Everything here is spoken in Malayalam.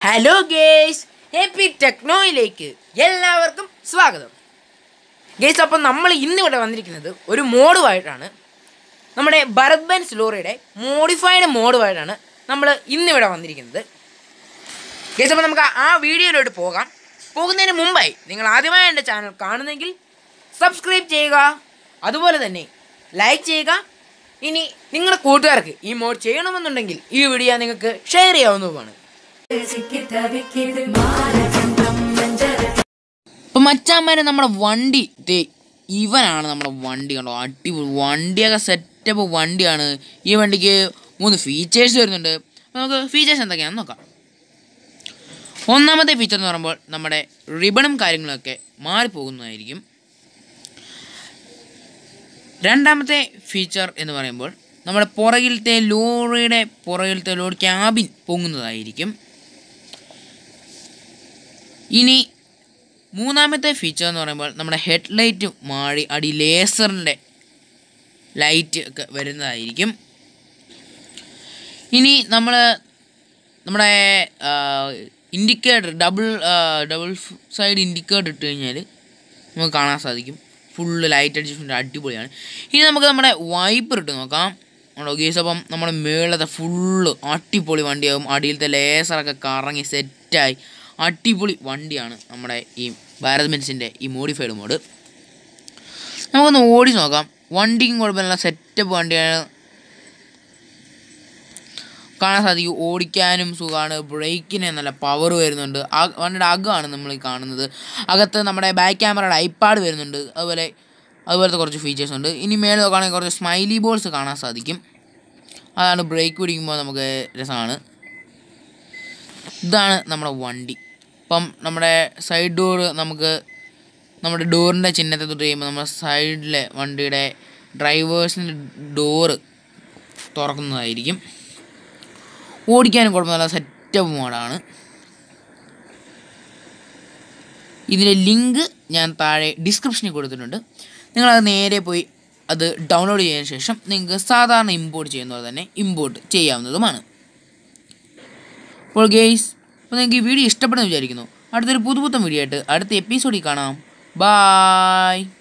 ഹലോ ഗേസ് എപ്പിക് ടെക്നോയിലേക്ക് എല്ലാവർക്കും സ്വാഗതം ഗേസ് അപ്പം നമ്മൾ ഇന്നിവിടെ വന്നിരിക്കുന്നത് ഒരു മോഡുമായിട്ടാണ് നമ്മുടെ ഭരത് ബെൻസ് ലോറിയുടെ മോഡിഫൈഡ് മോഡുമായിട്ടാണ് നമ്മൾ ഇന്നിവിടെ വന്നിരിക്കുന്നത് ഗേസ് അപ്പം നമുക്ക് ആ വീഡിയോയിലോട്ട് പോകാം പോകുന്നതിന് മുമ്പായി നിങ്ങൾ ആദ്യമായി എൻ്റെ ചാനൽ കാണുന്നെങ്കിൽ സബ്സ്ക്രൈബ് ചെയ്യുക അതുപോലെ തന്നെ ലൈക്ക് ചെയ്യുക ഇനി നിങ്ങളുടെ കൂട്ടുകാർക്ക് ഈ മോഡ് ചെയ്യണമെന്നുണ്ടെങ്കിൽ ഈ വീഡിയോ നിങ്ങൾക്ക് ഷെയർ ചെയ്യാവുന്നതുമാണ് ഇപ്പൊ മച്ചാന്മാരെ നമ്മുടെ വണ്ടി ദേ ഇവനാണ് നമ്മുടെ വണ്ടി കണ്ടോ അടിപൊളി വണ്ടിയൊക്കെ സെറ്റപ്പ് വണ്ടിയാണ് ഈ വണ്ടിക്ക് മൂന്ന് ഫീച്ചേഴ്സ് വരുന്നുണ്ട് നമുക്ക് ഫീച്ചേഴ്സ് എന്തൊക്കെയാണെന്ന് നോക്കാം ഒന്നാമത്തെ ഫീച്ചർ എന്ന് പറയുമ്പോൾ നമ്മുടെ റിബണും കാര്യങ്ങളൊക്കെ മാറിപ്പോകുന്നതായിരിക്കും രണ്ടാമത്തെ ഫീച്ചർ എന്ന് പറയുമ്പോൾ നമ്മുടെ പുറകിലത്തെ ലോറിയുടെ പുറകിലത്തെ ലോറി ക്യാബിൻ പൊങ്ങുന്നതായിരിക്കും ഇനി മൂന്നാമത്തെ ഫീച്ചർ എന്ന് പറയുമ്പോൾ നമ്മുടെ ഹെഡ് ലൈറ്റ് മാറി അടി ലേസറിൻ്റെ ലൈറ്റ് ഒക്കെ വരുന്നതായിരിക്കും ഇനി നമ്മൾ നമ്മുടെ indicator double double side indicator ഇട്ട് കഴിഞ്ഞാൽ നമുക്ക് കാണാൻ സാധിക്കും ഫുള്ള് ലൈറ്റ് അഡ്ജസ്റ്റ്മെൻറ്റ് അടിപൊളിയാണ് ഇനി നമുക്ക് നമ്മുടെ വൈപ്പർ ഇട്ട് നോക്കാം ഉണ്ടോ ഗേസ് അപ്പം നമ്മുടെ മേളത്തെ ഫുള്ള് അടിപൊളി വണ്ടിയാകും അടിയിലത്തെ ലേസറൊക്കെ കറങ്ങി സെറ്റായി അടിപൊളി വണ്ടിയാണ് നമ്മുടെ ഈ ഭാരത് ബെൻസിൻ്റെ ഈ മോഡിഫൈഡ് മോഡ് നമുക്കൊന്ന് ഓടി നോക്കാം വണ്ടിക്കും കുഴപ്പമില്ല സെറ്റപ്പ് വണ്ടിയാണ് കാണാൻ സാധിക്കും ഓടിക്കാനും സുഖമാണ് ബ്രേക്കിന് നല്ല പവർ വരുന്നുണ്ട് ആ വണ്ടിയുടെ അകമാണ് നമ്മൾ ഈ കാണുന്നത് അകത്ത് നമ്മുടെ ബാക്ക് ക്യാമറയുടെ ഐപാഡ് വരുന്നുണ്ട് അതുപോലെ അതുപോലത്തെ കുറച്ച് ഫീച്ചേഴ്സ് ഉണ്ട് ഇനി മേലെ നോക്കുകയാണെങ്കിൽ കുറച്ച് സ്മൈലി ബോൾസ് കാണാൻ സാധിക്കും അതാണ് ബ്രേക്ക് പിടിക്കുമ്പോൾ നമുക്ക് രസമാണ് ഇതാണ് നമ്മുടെ വണ്ടി ഇപ്പം നമ്മുടെ സൈഡ് ഡോർ നമുക്ക് നമ്മുടെ ഡോറിൻ്റെ ചിഹ്നത്തെ തൊട്ട് കഴിയുമ്പോൾ നമ്മുടെ സൈഡിലെ വണ്ടിയുടെ ഡ്രൈവേഴ്സിൻ്റെ ഡോറ് തുറക്കുന്നതായിരിക്കും ഓടിക്കാനും കുഴപ്പമില്ല സെറ്റപ്പ് മോഡാണ് ഇതിൻ്റെ ലിങ്ക് ഞാൻ താഴെ ഡിസ്ക്രിപ്ഷനിൽ കൊടുത്തിട്ടുണ്ട് നിങ്ങളത് നേരെ പോയി അത് ഡൗൺലോഡ് ചെയ്തതിന് ശേഷം നിങ്ങൾക്ക് സാധാരണ ഇമ്പോർട്ട് ചെയ്യുന്ന പോലെ തന്നെ ഇമ്പോർട്ട് ചെയ്യാവുന്നതുമാണ് അപ്പോൾ ഗെയ്സ് അപ്പോൾ നിങ്ങൾക്ക് ഈ വീഡിയോ ഇഷ്ടപ്പെടുന്നു വിചാരിക്കുന്നു അടുത്തൊരു പുതുപുത്തൻ വീഡിയോ ആയിട്ട് അടുത്ത എപ്പിസോഡിൽ കാണാം ബായ്